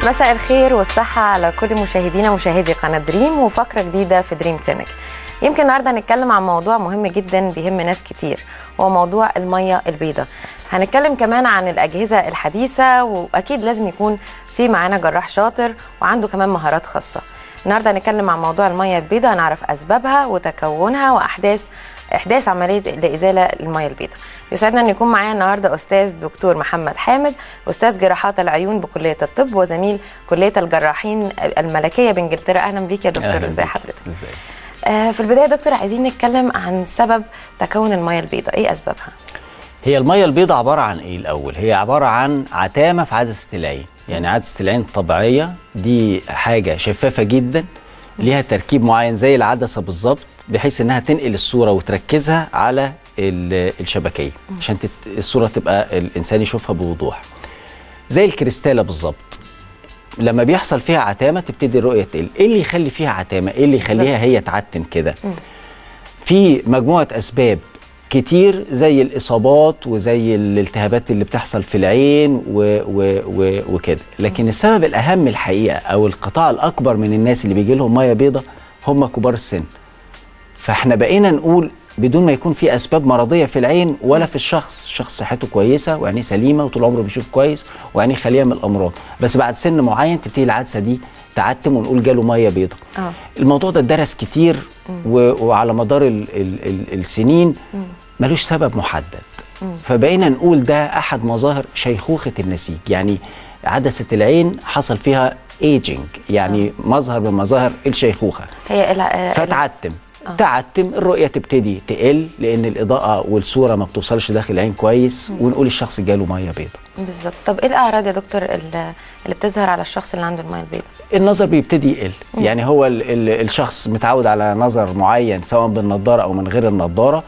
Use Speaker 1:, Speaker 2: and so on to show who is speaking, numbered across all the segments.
Speaker 1: مساء الخير والصحة على كل مشاهدينا مشاهدي قناة دريم وفقرة جديدة في دريم كلينيك يمكن النهاردة هنتكلم عن موضوع مهم جدا بيهم ناس كتير هو موضوع المية البيضاء هنتكلم كمان عن الأجهزة الحديثة وأكيد لازم يكون في معانا جراح شاطر وعنده كمان مهارات خاصة النهارده هنتكلم عن موضوع المية البيضاء هنعرف أسبابها وتكونها وأحداث إحداث عملية لإزالة المية البيضاء يسعدنا ان يكون معايا النهارده استاذ دكتور محمد حامد استاذ جراحات العيون بكليه الطب وزميل كليه الجراحين الملكيه بانجلترا اهلا بيك يا دكتور ازي حضرتك
Speaker 2: ازاي
Speaker 1: آه في البدايه يا دكتور عايزين نتكلم عن سبب تكون الميه البيضاء ايه اسبابها
Speaker 2: هي الميه البيضاء عباره عن ايه الاول هي عباره عن عتامه في عدسه العين يعني عدسه العين الطبيعيه دي حاجه شفافه جدا ليها تركيب معين زي العدسه بالظبط بحيث انها تنقل الصوره وتركزها على الشبكيه عشان الصوره تبقى الانسان يشوفها بوضوح زي الكريستاله بالظبط لما بيحصل فيها عتامه تبتدي الرؤيه تقل ايه اللي يخلي فيها عتامه ايه اللي يخليها هي تعتم كده في مجموعه اسباب كتير زي الاصابات وزي الالتهابات اللي بتحصل في العين و و و وكده لكن السبب الاهم الحقيقه او القطاع الاكبر من الناس اللي بيجي لهم ميه بيضاء هم كبار السن فاحنا بقينا نقول بدون ما يكون في اسباب مرضيه في العين ولا في الشخص الشخص صحته كويسه وعينيه سليمه وطول عمره بيشوف كويس وعينيه خاليه من الامراض بس بعد سن معين تبتدي العدسه دي تعتم ونقول جاله ميه بيضاء
Speaker 1: آه.
Speaker 2: الموضوع ده اتدرس كتير و... وعلى مدار ال... ال... ال... السنين ملوش سبب محدد فبقينا نقول ده احد مظاهر شيخوخه النسيج يعني عدسه العين حصل فيها ايجنج يعني آه. مظهر من مظاهر الشيخوخه
Speaker 1: هي الع...
Speaker 2: فتعتم آه. تعتم الرؤيه تبتدي تقل لان الاضاءه والصوره ما بتوصلش داخل العين كويس مم. ونقول الشخص جاله ميه بيضاء
Speaker 1: بالظبط طب ايه الاعراض يا دكتور اللي بتظهر على الشخص اللي عنده الميه البيضاء
Speaker 2: النظر بيبتدي يقل مم. يعني هو ال ال الشخص متعود على نظر معين سواء بالنضاره او من غير النضاره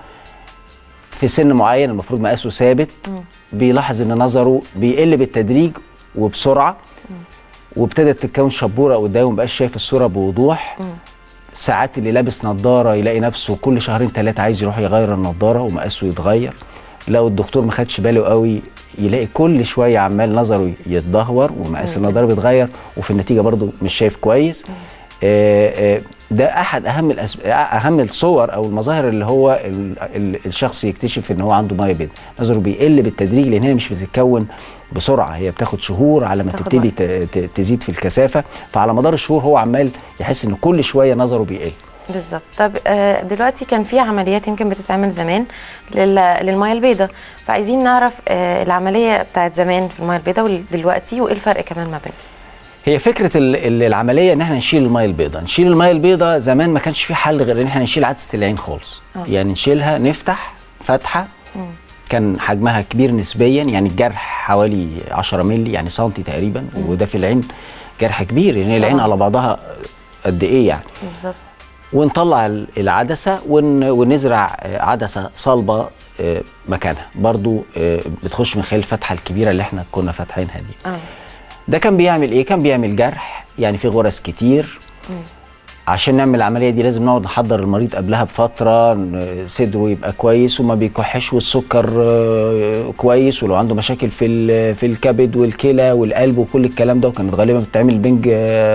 Speaker 2: في سن معين المفروض مقاسه ثابت بيلاحظ ان نظره بيقل بالتدريج وبسرعه مم. وابتدت تتكون شبوره قدامه مبقاش شايف الصوره بوضوح مم. ساعات اللي لابس نظاره يلاقي نفسه كل شهرين ثلاثه عايز يروح يغير النظاره ومقاسه يتغير لو الدكتور ما خدش باله قوي يلاقي كل شويه عمال نظره يتدهور ومقاس النظاره بيتغير وفي النتيجه برضه مش شايف كويس آآ آآ ده احد اهم الأسب... اهم الصور او المظاهر اللي هو ال... ال... الشخص يكتشف ان هو عنده ميه بيضاء نظره بيقل بالتدريج لان هي مش بتتكون بسرعه هي بتاخد شهور على ما تبتدي ت... ت... تزيد في الكثافه فعلى مدار الشهور هو عمال يحس ان كل شويه نظره بيقل
Speaker 1: بالظبط طب دلوقتي كان في عمليات يمكن بتتعمل زمان لل... للميه البيضاء فعايزين نعرف العمليه بتاعت زمان في الميه البيضاء ودلوقتي وايه الفرق كمان ما بينهم
Speaker 2: هي فكره العمليه ان احنا نشيل الميه البيضاء نشيل الميه البيضاء زمان ما كانش في حل غير ان احنا نشيل عدسه العين خالص أوه. يعني نشيلها نفتح فتحه مم. كان حجمها كبير نسبيا يعني الجرح حوالي 10 مللي يعني سنتي تقريبا مم. وده في العين جرح كبير يعني العين على بعضها قد ايه يعني
Speaker 1: بالظبط
Speaker 2: ونطلع العدسه ون ونزرع عدسه صلبه مكانها برضو بتخش من خلال الفتحه الكبيره اللي احنا كنا فاتحينها دي
Speaker 1: أوه.
Speaker 2: ده كان بيعمل ايه كان بيعمل جرح يعني في غرز كتير
Speaker 1: مم.
Speaker 2: عشان نعمل العمليه دي لازم نقعد نحضر المريض قبلها بفتره صدره يبقى كويس وما بيكحش والسكر كويس ولو عنده مشاكل في في الكبد والكلى والقلب وكل الكلام ده وكانت غالبا بتعمل بنج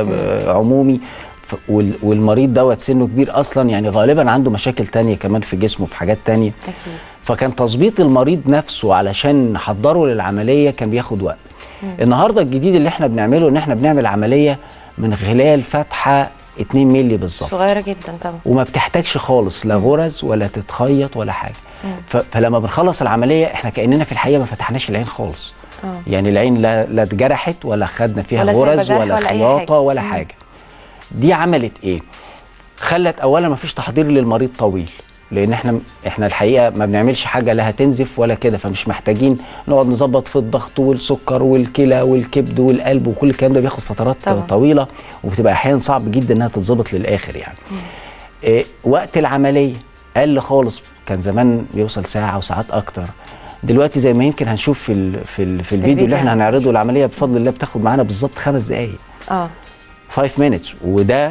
Speaker 2: عمومي والمريض دوت سنه كبير اصلا يعني غالبا عنده مشاكل تانية كمان في جسمه في حاجات تانية
Speaker 1: أكيد.
Speaker 2: فكان تظبيط المريض نفسه علشان نحضره للعمليه كان بياخد وقت
Speaker 1: مم.
Speaker 2: النهارده الجديد اللي احنا بنعمله ان احنا بنعمل عمليه من خلال فتحه 2 مللي بالظبط
Speaker 1: صغيره جدا طبعا
Speaker 2: وما بتحتاجش خالص لا غرز ولا تتخيط ولا حاجه
Speaker 1: مم.
Speaker 2: فلما بنخلص العمليه احنا كاننا في الحقيقه ما فتحناش العين خالص
Speaker 1: أوه.
Speaker 2: يعني العين لا لا اتجرحت ولا خدنا فيها
Speaker 1: ولا
Speaker 2: غرز ولا,
Speaker 1: ولا
Speaker 2: خياطه ولا
Speaker 1: مم.
Speaker 2: حاجه دي عملت ايه خلت اولا ما فيش تحضير للمريض طويل لان احنا احنا الحقيقه ما بنعملش حاجه لا هتنزف ولا كده فمش محتاجين نقعد نظبط في الضغط والسكر والكلى والكبد والقلب وكل الكلام ده بياخد فترات
Speaker 1: طبعا.
Speaker 2: طويله وبتبقى احيانا صعب جدا انها تتظبط للاخر يعني إيه وقت العمليه قل خالص كان زمان بيوصل ساعه وساعات اكتر دلوقتي زي ما يمكن هنشوف في ال في, ال في الفيديو اللي احنا هنعرضه العمليه بفضل الله بتاخد معانا بالظبط خمس دقائق
Speaker 1: اه
Speaker 2: 5 minutes وده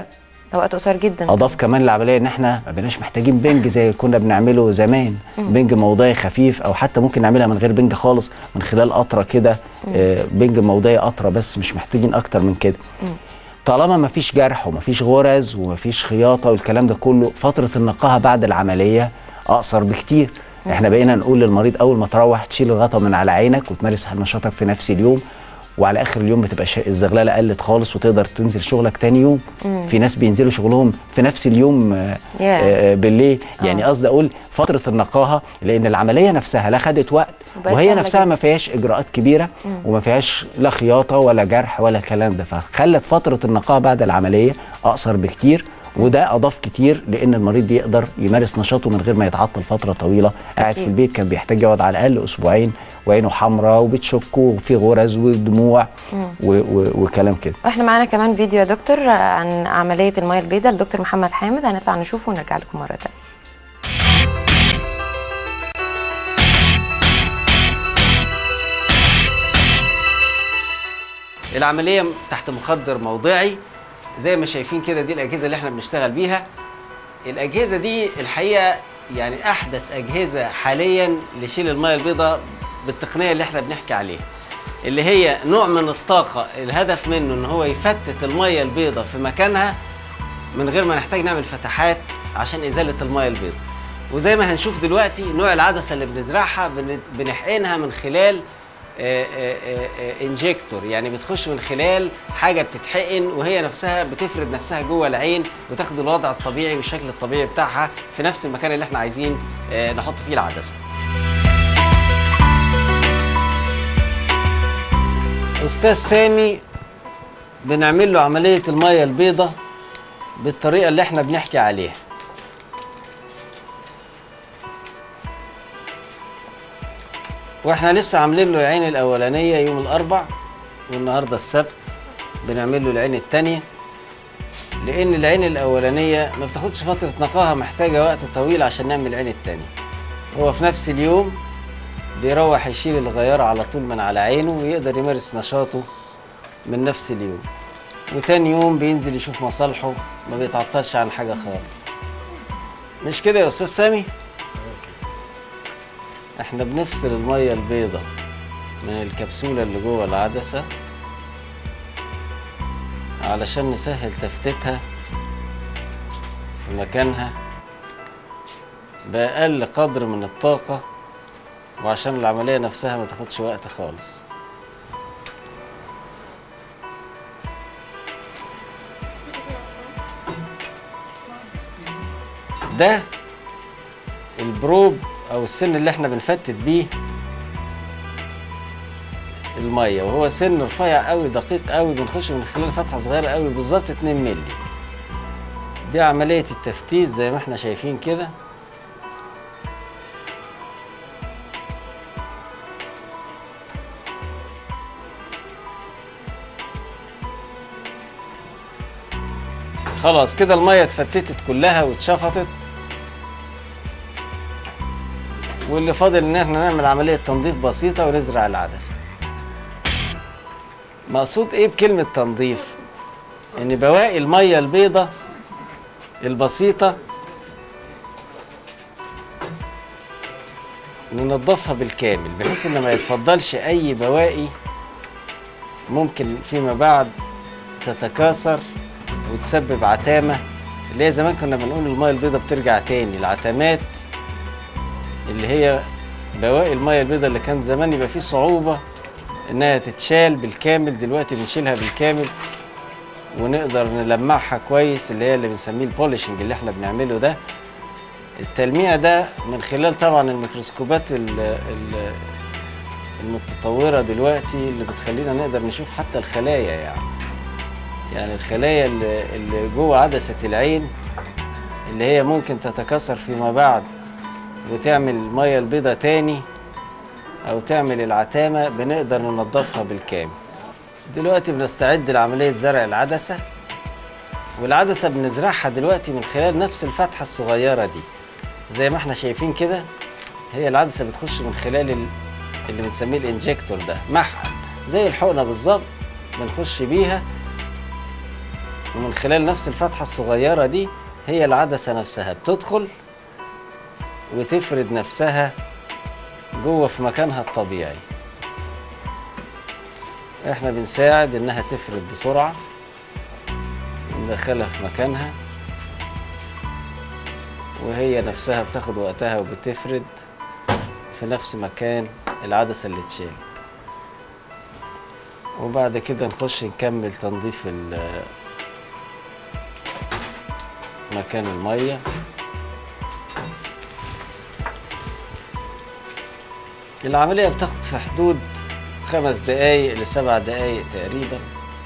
Speaker 1: ده وقت قصير جدا
Speaker 2: اضاف كمان العمليه ان احنا ما بقيناش محتاجين بنج زي كنا بنعمله زمان بنج موضعي خفيف او حتى ممكن نعملها من غير بنج خالص من خلال قطره كده آه، بنج موضعي قطره بس مش محتاجين اكتر من كده طالما ما فيش جرح وما فيش غرز وما فيش خياطه والكلام ده كله فتره النقاهه بعد العمليه اقصر بكتير احنا بقينا نقول للمريض اول ما تروح تشيل الغطا من على عينك وتمارس نشاطك في نفس اليوم وعلى اخر اليوم بتبقى شا- الزغلله قلت خالص وتقدر تنزل شغلك تاني يوم في ناس بينزلوا شغلهم في نفس اليوم آه،
Speaker 1: ياه.
Speaker 2: آه، بالليل يعني قصدي اقول فتره النقاهه لان العمليه نفسها لا خدت وقت
Speaker 1: وبقت
Speaker 2: وهي
Speaker 1: سهلة
Speaker 2: نفسها
Speaker 1: جداً.
Speaker 2: ما فيهاش اجراءات كبيره وما فيهاش لا خياطه ولا جرح ولا الكلام ده فخلت فتره النقاهه بعد العمليه اقصر بكتير وده اضاف كتير لان المريض يقدر يمارس نشاطه من غير ما يتعطل فتره طويله قاعد في
Speaker 1: أكيد.
Speaker 2: البيت كان بيحتاج يقعد على الاقل اسبوعين وعينه حمراء وبتشك وفي غرز ودموع و- و- وكلام كده
Speaker 1: واحنا معانا كمان فيديو يا دكتور عن عمليه الميه البيضاء لدكتور محمد حامد هنطلع نشوفه ونرجع لكم مره تانية
Speaker 2: العمليه تحت مخدر موضعي زي ما شايفين كده دي الاجهزه اللي احنا بنشتغل بيها الاجهزه دي الحقيقه يعني احدث اجهزه حاليا لشيل الميه البيضاء بالتقنيه اللي احنا بنحكي عليها اللي هي نوع من الطاقه الهدف منه ان هو يفتت الميه البيضاء في مكانها من غير ما نحتاج نعمل فتحات عشان ازاله الميه البيضاء وزي ما هنشوف دلوقتي نوع العدسه اللي بنزرعها بن- بنحقنها من خلال آه، آه، آه، آه، انجكتور يعني بتخش من خلال حاجه بتتحقن وهي نفسها بتفرد نفسها جوه العين وتاخد الوضع الطبيعي والشكل الطبيعي بتاعها في نفس المكان اللي احنا عايزين آه، نحط فيه العدسه استاذ سامي بنعمل له عمليه الميه البيضاء بالطريقه اللي احنا بنحكي عليها واحنا لسه عاملين له العين الاولانيه يوم الاربع والنهارده السبت بنعمل له العين الثانيه لان العين الاولانيه ما بتاخدش فتره نقاهه محتاجه وقت طويل عشان نعمل العين الثانيه هو في نفس اليوم بيروح يشيل الغيار على طول من على عينه ويقدر يمارس نشاطه من نفس اليوم وتاني يوم بينزل يشوف مصالحه ما بيتعطلش عن حاجه خالص مش كده يا استاذ سامي احنا بنفصل الميه البيضاء من الكبسوله اللي جوه العدسه علشان نسهل تفتيتها في مكانها بأقل قدر من الطاقة وعشان العملية نفسها ما تاخدش وقت خالص ده البروب او السن اللي احنا بنفتت بيه الميه وهو سن رفيع قوي دقيق قوي بنخش من خلال فتحه صغيره قوي بالظبط 2 مللي دي عمليه التفتيت زي ما احنا شايفين كده خلاص كده الميه اتفتتت كلها واتشفطت واللي فاضل ان احنا نعمل عمليه تنظيف بسيطه ونزرع العدسه مقصود ايه بكلمه تنظيف ان بواقي الميه البيضة البسيطه ننظفها بالكامل بحيث ان ما يتفضلش اي بواقي ممكن فيما بعد تتكاثر وتسبب عتامه اللي هي زمان كنا بنقول الميه البيضاء بترجع تاني العتمات اللي هي بواقي الميه البيضاء اللي كان زمان يبقى فيه صعوبه انها تتشال بالكامل دلوقتي بنشيلها بالكامل ونقدر نلمعها كويس اللي هي اللي بنسميه البوليشنج اللي احنا بنعمله ده التلميع ده من خلال طبعا الميكروسكوبات ال ال المتطوره دلوقتي اللي بتخلينا نقدر نشوف حتى الخلايا يعني يعني الخلايا اللي, اللي جوه عدسه العين اللي هي ممكن تتكاثر فيما بعد وتعمل الميه البيضاء تاني او تعمل العتامه بنقدر ننظفها بالكامل دلوقتي بنستعد لعمليه زرع العدسه والعدسه بنزرعها دلوقتي من خلال نفس الفتحه الصغيره دي زي ما احنا شايفين كده هي العدسه بتخش من خلال ال- اللي بنسميه الانجكتور ده محقن زي الحقنه بالظبط بنخش بيها ومن خلال نفس الفتحة الصغيرة دي هي العدسة نفسها بتدخل وتفرد نفسها جوه في مكانها الطبيعي احنا بنساعد انها تفرد بسرعة ندخلها في مكانها وهي نفسها بتاخد وقتها وبتفرد في نفس مكان العدسة اللي اتشالت وبعد كده نخش نكمل تنظيف ال- مكان المية العملية بتاخد في حدود خمس دقايق لسبع دقايق تقريبا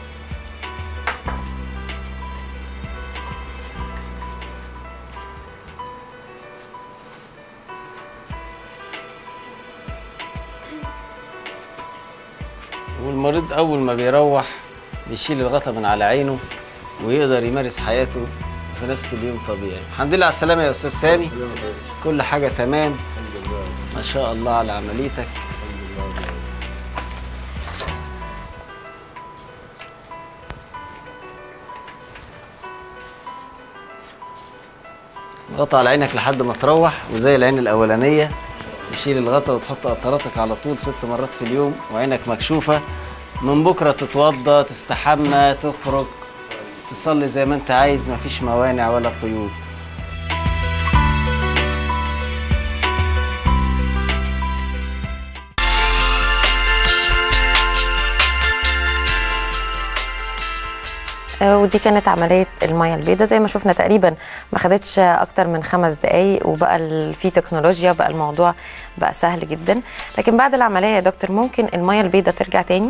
Speaker 2: والمريض أول ما بيروح بيشيل الغطا من على عينه ويقدر يمارس حياته في نفس اليوم طبيعي الحمد لله على السلامة يا أستاذ سامي كل حاجة تمام ما شاء الله على عمليتك غطا على عينك لحد ما تروح وزي العين الأولانية تشيل الغطا وتحط قطراتك على طول ست مرات في اليوم وعينك مكشوفة من بكرة تتوضى تستحمى تخرج تصلي زي ما انت عايز مفيش موانع ولا قيود
Speaker 1: آه، ودي كانت عمليه الميه البيضاء زي ما شفنا تقريبا ما خدتش اكتر من خمس دقائق وبقى ال- في تكنولوجيا بقى الموضوع بقى سهل جدا لكن بعد العمليه يا دكتور ممكن الميه البيضاء ترجع تاني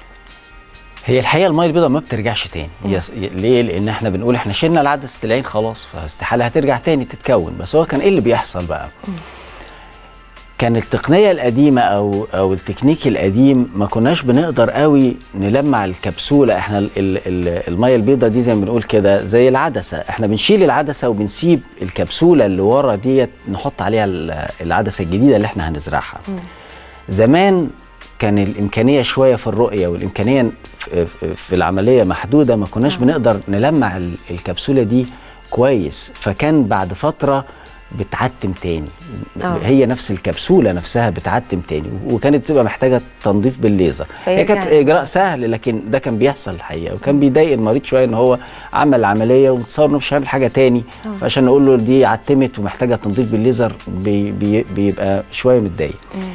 Speaker 2: هي الحقيقه الميه البيضاء ما بترجعش تاني هي س- ليه لان احنا بنقول احنا شلنا العدسه العين خلاص فاستحاله هترجع تاني تتكون بس هو كان ايه اللي بيحصل بقى كان التقنيه القديمه او او التكنيك القديم ما كناش بنقدر قوي نلمع الكبسوله احنا ال ال ال الميه البيضاء دي زي ما بنقول كده زي العدسه احنا بنشيل العدسه وبنسيب الكبسوله اللي ورا ديت نحط عليها ال- العدسه الجديده اللي احنا هنزرعها زمان كان الامكانيه شويه في الرؤيه والامكانيه في- في- في العمليه محدوده ما كناش بنقدر نلمع ال- الكبسوله دي كويس فكان بعد فتره بتعتم تاني
Speaker 1: آه.
Speaker 2: هي نفس الكبسوله نفسها بتعتم تاني وكانت بتبقى محتاجه تنظيف بالليزر هي كانت
Speaker 1: فيرجع.
Speaker 2: اجراء سهل لكن ده كان بيحصل الحقيقه وكان بيضايق المريض شويه ان هو عمل عمليه وتصور انه مش هيعمل حاجه تاني فعشان نقول له دي عتمت ومحتاجه تنظيف بالليزر بي بي بيبقى شويه متضايق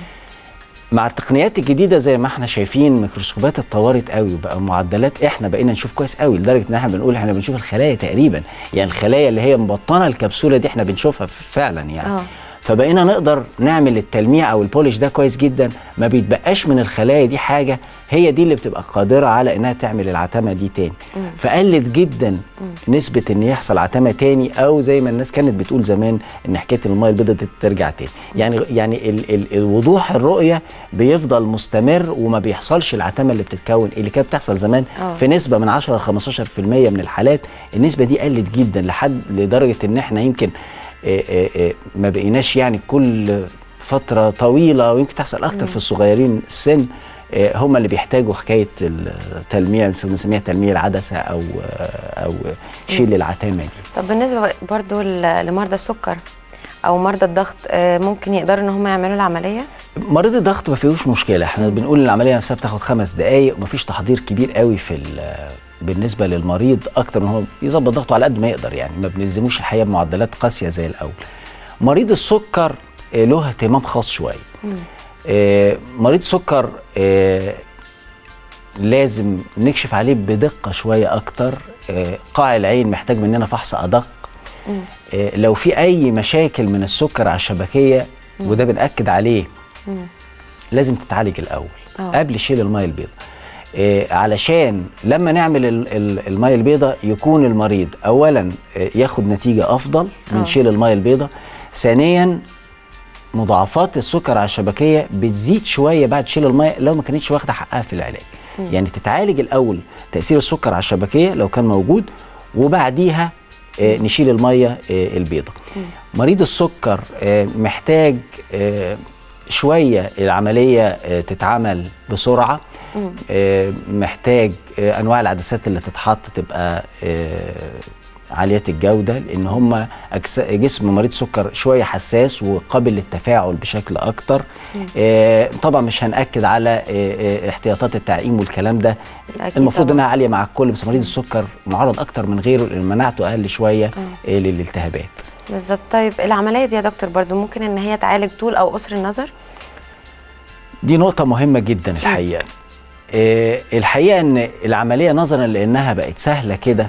Speaker 2: مع التقنيات الجديده زي ما احنا شايفين ميكروسكوبات اتطورت قوي وبقى معدلات احنا بقينا نشوف كويس قوي لدرجه ان احنا بنقول احنا بنشوف الخلايا تقريبا يعني الخلايا اللي هي مبطنه الكبسوله دي احنا بنشوفها فعلا يعني
Speaker 1: آه.
Speaker 2: فبقينا نقدر نعمل التلميع او البوليش ده كويس جدا ما بيتبقاش من الخلايا دي حاجه هي دي اللي بتبقى قادره على انها تعمل العتمه دي تاني فقلت جدا نسبه ان يحصل عتمه تاني او زي ما الناس كانت بتقول زمان ان حكايه الميه البيضاء دي ترجع تاني يعني يعني ال ال الوضوح الرؤيه بيفضل مستمر وما بيحصلش العتمه اللي بتتكون اللي كانت بتحصل زمان
Speaker 1: آه.
Speaker 2: في نسبه من 10 ل 15% من الحالات النسبه دي قلت جدا لحد لدرجه ان احنا يمكن آه، آه، آه، ما بقيناش يعني كل فتره طويله ويمكن تحصل اكتر في الصغيرين السن آه، هم اللي بيحتاجوا حكايه التلميع بنسميها تلميع العدسه او آه، او شيل العتامه دي
Speaker 1: طب بالنسبه برضو ل- لمرضى السكر او مرضى الضغط آه، ممكن يقدروا ان هم يعملوا العمليه
Speaker 2: مريض الضغط ما فيهوش مشكله احنا بنقول ان العمليه نفسها بتاخد خمس دقائق ومفيش تحضير كبير قوي في ال- بالنسبه للمريض اكتر من هو يظبط ضغطه على قد ما يقدر يعني ما بنلزموش الحقيقه بمعدلات قاسيه زي الاول مريض السكر آه، له اهتمام خاص شويه آه، مريض سكر آه، لازم نكشف عليه بدقه شويه اكتر آه، قاع العين محتاج مننا فحص ادق آه، لو في اي مشاكل من السكر على الشبكيه وده بنأكد عليه لازم تتعالج الاول
Speaker 1: آه.
Speaker 2: قبل شيل الميه البيضاء آه علشان لما نعمل ال- ال- الميه البيضاء يكون المريض اولا آه ياخد نتيجه افضل من
Speaker 1: آه.
Speaker 2: شيل الميه البيضاء ثانيا مضاعفات السكر على الشبكيه بتزيد شويه بعد شيل الميه لو ما كانتش واخده حقها في العلاج يعني تتعالج الاول تاثير السكر على الشبكيه لو كان موجود وبعديها آه، نشيل الميه آه، البيضاء مريض السكر آه، محتاج آه، شويه العمليه آه، تتعمل بسرعه آه، محتاج آه، انواع العدسات اللي تتحط تبقى آه، عاليه الجوده لان هم أجس- جسم مريض سكر شويه حساس وقابل للتفاعل بشكل اكتر آه، طبعا مش هناكد على آه، آه، احتياطات التعقيم والكلام ده
Speaker 1: أكيد
Speaker 2: المفروض
Speaker 1: طبعاً.
Speaker 2: انها عاليه مع الكل بس مريض السكر معرض اكتر من غيره لان مناعته اقل شويه آه، للالتهابات
Speaker 1: بالظبط طيب العمليه دي يا دكتور برضو ممكن ان هي تعالج طول او قصر النظر
Speaker 2: دي نقطة مهمة جدا الحقيقة آه الحقيقة ان العملية نظرا لانها بقت سهلة كده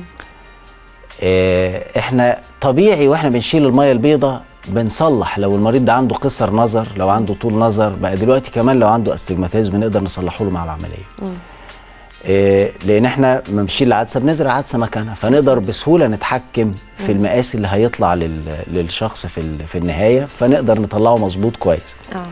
Speaker 2: آه احنا طبيعي واحنا بنشيل المية البيضاء بنصلح لو المريض ده عنده قصر نظر لو عنده طول نظر بقى دلوقتي كمان لو عنده استجماتيزم نقدر نصلحه له مع العملية آه لان احنا لما بنشيل العدسة بنزرع عدسة مكانها فنقدر بسهولة نتحكم في المقاس اللي هيطلع لل للشخص في ال- في النهاية فنقدر نطلعه مظبوط كويس
Speaker 1: اه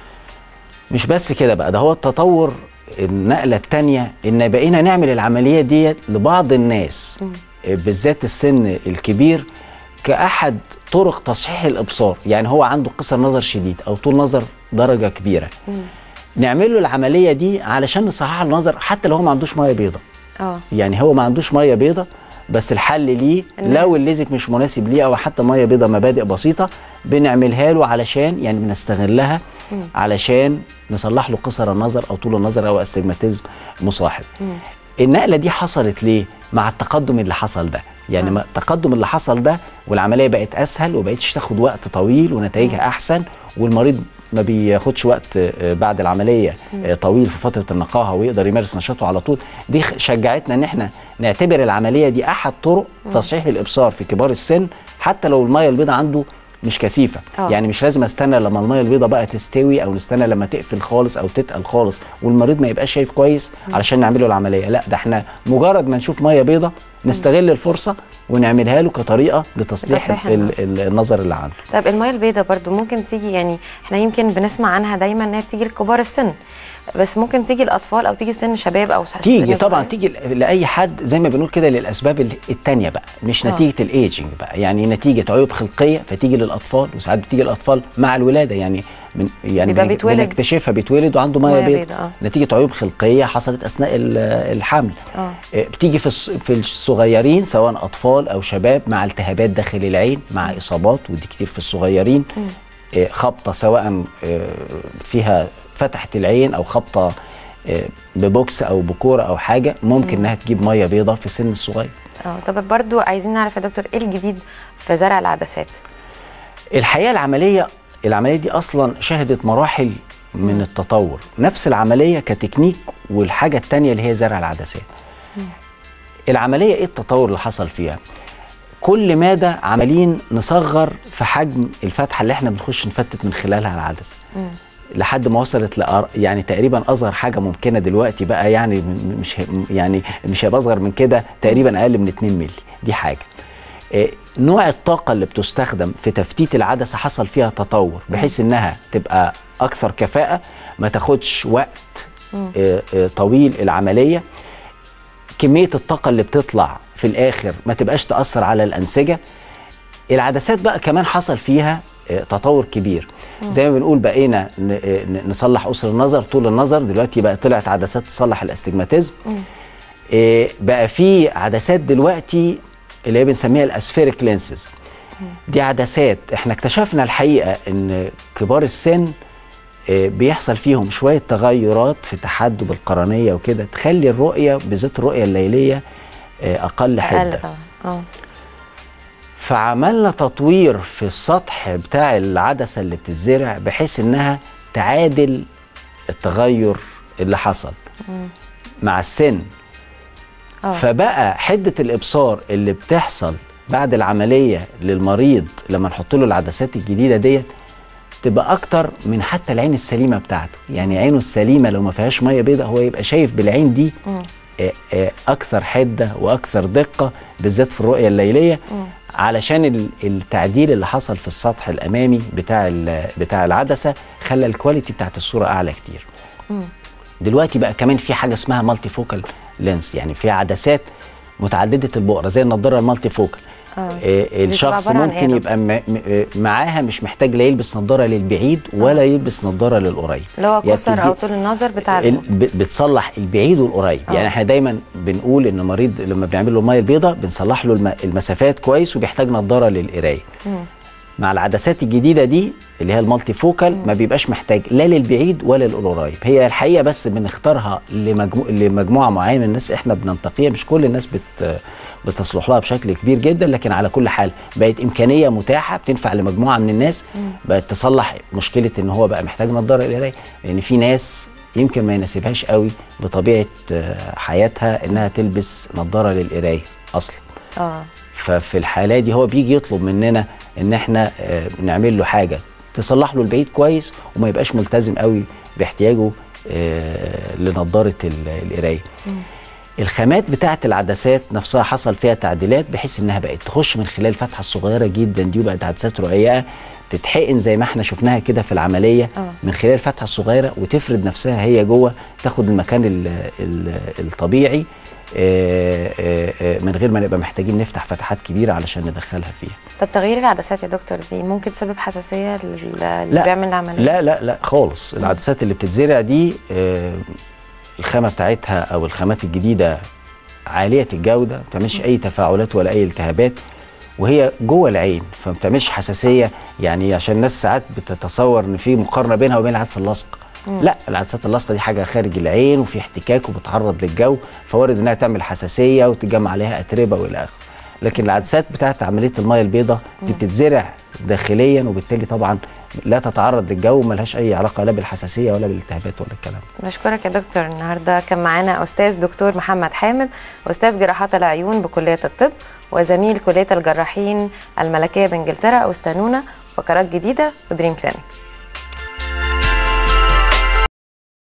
Speaker 2: مش بس كده بقى ده هو التطور النقلة التانية ان بقينا نعمل العملية دي لبعض الناس بالذات السن الكبير كأحد طرق تصحيح الإبصار يعني هو عنده قصر نظر شديد أو طول نظر درجة كبيرة نعمل له العملية دي علشان نصحح له النظر حتى لو هو ما عندوش مية بيضة
Speaker 1: اه
Speaker 2: يعني هو ما عندوش ميه بيضة بس الحل ليه
Speaker 1: إن-
Speaker 2: لو الليزك مش مناسب ليه او حتى ميه بيضة مبادئ بسيطه بنعملها له علشان يعني بنستغلها علشان نصلح له قصر النظر او طول النظر او استجماتيزم مصاحب النقله دي حصلت ليه مع التقدم اللي حصل ده يعني ما التقدم اللي حصل ده والعمليه بقت اسهل وبقتش تاخد وقت طويل ونتائجها احسن والمريض ما بياخدش وقت آه، بعد العمليه آه، طويل في فتره النقاهه ويقدر يمارس نشاطه على طول دي خ- شجعتنا ان احنا نعتبر العمليه دي احد طرق تصحيح الابصار في كبار السن حتى لو الميه البيضاء عنده مش كثيفه
Speaker 1: آه.
Speaker 2: يعني مش لازم استنى لما الميه البيضاء بقى تستوي او نستنى لما تقفل خالص او تتقل خالص والمريض ما يبقاش شايف كويس علشان نعمل له العمليه لا ده احنا مجرد ما نشوف ميه بيضاء نستغل الفرصه ونعملها له كطريقه لتصليح
Speaker 1: لتصحيح
Speaker 2: ال-
Speaker 1: النظر.
Speaker 2: ال- النظر اللي عنده
Speaker 1: طيب الميه البيضاء برضو ممكن تيجي يعني احنا يمكن بنسمع عنها دايما انها بتيجي لكبار السن بس ممكن تيجي الاطفال او تيجي سن شباب او سن
Speaker 2: تيجي طبعا
Speaker 1: صغير.
Speaker 2: تيجي ل- لاي حد زي ما بنقول كده للاسباب ال- التانية بقى مش
Speaker 1: آه.
Speaker 2: نتيجه الايجنج بقى يعني نتيجه عيوب خلقيه فتيجي للاطفال وساعات بتيجي للاطفال مع الولاده يعني من يعني
Speaker 1: بيبقى
Speaker 2: بنك-
Speaker 1: بيتولد.
Speaker 2: بنكتشفها بيتولد وعنده ميه
Speaker 1: مية
Speaker 2: بيضاء
Speaker 1: بيضاء، آه.
Speaker 2: نتيجه عيوب خلقيه حصلت اثناء ال- الحمل
Speaker 1: آه.
Speaker 2: آه، بتيجي في الص- في الصغيرين سواء اطفال او شباب مع التهابات داخل العين مع اصابات ودي كتير في الصغيرين آه، خبطه سواء آه، فيها فتحت العين او خبطه آه، ببوكس او بكوره او حاجه ممكن انها تجيب ميه بيضاء في سن الصغير
Speaker 1: اه طب برضو عايزين نعرف يا دكتور ايه الجديد في زرع العدسات
Speaker 2: الحقيقه العمليه العمليه دي اصلا شهدت مراحل من التطور نفس العمليه كتكنيك والحاجه الثانيه اللي هي زرع العدسات العمليه ايه التطور اللي حصل فيها كل ماده عمالين نصغر في حجم الفتحه اللي احنا بنخش نفتت من خلالها العدسه لحد ما وصلت لأر... يعني تقريبا اصغر حاجه ممكنه دلوقتي بقى يعني م- مش ه- يعني مش هيبقى اصغر من كده تقريبا اقل من 2 مللي دي حاجه آه، نوع الطاقه اللي بتستخدم في تفتيت العدسه حصل فيها تطور بحيث انها تبقى اكثر كفاءه ما تاخدش وقت آه، آه، طويل العمليه كميه الطاقه اللي بتطلع في الاخر ما تبقاش تاثر على الانسجه العدسات بقى كمان حصل فيها آه، تطور كبير زي ما بنقول بقينا ن- آه، ن- نصلح قصر النظر طول النظر دلوقتي بقى طلعت عدسات تصلح الاستجماتيزم آه، بقى في عدسات دلوقتي اللي هي بنسميها الاسفيريك لينسز دي عدسات احنا اكتشفنا الحقيقه ان كبار السن آه، بيحصل فيهم شويه تغيرات في تحدب القرنيه وكده تخلي الرؤيه بالذات الرؤيه الليليه آه، اقل حده
Speaker 1: اقل طبعا اه
Speaker 2: فعملنا تطوير في السطح بتاع العدسه اللي بتتزرع بحيث انها تعادل التغير اللي حصل مع السن
Speaker 1: آه.
Speaker 2: فبقى حده الابصار اللي بتحصل بعد العمليه للمريض لما نحط له العدسات الجديده ديت تبقى اكتر من حتى العين السليمه بتاعته يعني عينه السليمه لو ما فيهاش ميه بيضاء هو يبقى شايف بالعين دي آه، آه، اكثر حده واكثر دقه بالذات في الرؤيه الليليه علشان ال- التعديل اللي حصل في السطح الامامي بتاع ال- بتاع العدسه خلى الكواليتي بتاعت الصوره اعلى كتير دلوقتي بقى كمان في حاجه اسمها مالتي فوكال لينس يعني في عدسات متعدده البؤره زي النضاره المالتي فوكال
Speaker 1: آه.
Speaker 2: آه
Speaker 1: بتبقى
Speaker 2: الشخص
Speaker 1: عبارة عن إيه يا
Speaker 2: ممكن
Speaker 1: دكتور؟
Speaker 2: يبقى م- م- آه، معاها مش محتاج لا يلبس نظاره للبعيد ولا يلبس نظاره للقريب
Speaker 1: اللي هو
Speaker 2: يعني
Speaker 1: كسر
Speaker 2: بتدي-
Speaker 1: او طول النظر بتاع
Speaker 2: ال- ب- بتصلح البعيد والقريب
Speaker 1: آه.
Speaker 2: يعني احنا دايما بنقول ان المريض لما بنعمل له الميه البيضاء بنصلح له الم- المسافات كويس وبيحتاج نظاره للقرايه مع العدسات الجديده دي اللي هي المالتي فوكال ما بيبقاش محتاج لا للبعيد ولا للقريب هي الحقيقه بس بنختارها لمجمو... لمجموعه معينه من الناس احنا بننتقيها مش كل الناس بت... بتصلح لها بشكل كبير جدا لكن على كل حال بقت امكانيه متاحه بتنفع لمجموعه من الناس بقت تصلح مشكله ان هو بقى محتاج نظاره للقرايه لان في ناس يمكن ما يناسبهاش قوي بطبيعه آه، حياتها انها تلبس نظاره للقرايه اصلا
Speaker 1: اه
Speaker 2: ففي الحالة دي هو بيجي يطلب مننا ان احنا آه، نعمل له حاجة تصلح له البعيد كويس وما يبقاش ملتزم قوي باحتياجه آه، لنظارة ال- القراية الخامات بتاعة العدسات نفسها حصل فيها تعديلات بحيث انها بقت تخش من خلال الفتحة الصغيرة جدا دي وبقت عدسات رقيقة تتحقن زي ما احنا شفناها كده في العملية
Speaker 1: آه.
Speaker 2: من خلال الفتحة الصغيرة وتفرد نفسها هي جوه تاخد المكان ال ال الطبيعي آه، آه، آه، من غير ما نبقى محتاجين نفتح فتحات كبيرة علشان ندخلها فيها
Speaker 1: طب تغيير العدسات يا دكتور دي ممكن تسبب حساسيه لل- اللي بيعمل العمليه
Speaker 2: لا لا لا خالص العدسات اللي بتتزرع دي آه، الخامة بتاعتها أو الخامات الجديدة عالية الجودة ما بتعملش أي تفاعلات ولا أي التهابات وهي جوه العين فما بتعملش حساسية يعني عشان الناس ساعات بتتصور إن في مقارنة بينها وبين العدسة اللاصقة لا العدسات اللاصقة دي حاجة خارج العين وفي احتكاك وبتعرض للجو فوارد إنها تعمل حساسية وتجمع عليها أتربة وإلى آخره لكن العدسات بتاعت عملية المية البيضاء دي بتتزرع داخليا وبالتالي طبعا لا تتعرض للجو ملهاش أي علاقة لا بالحساسية ولا بالالتهابات ولا الكلام ده.
Speaker 1: بشكرك يا دكتور النهارده كان معانا استاذ دكتور محمد حامد استاذ جراحات العيون بكليه الطب وزميل كليه الجراحين الملكيه بانجلترا واستنونا فقرات جديده ودريم كلينيك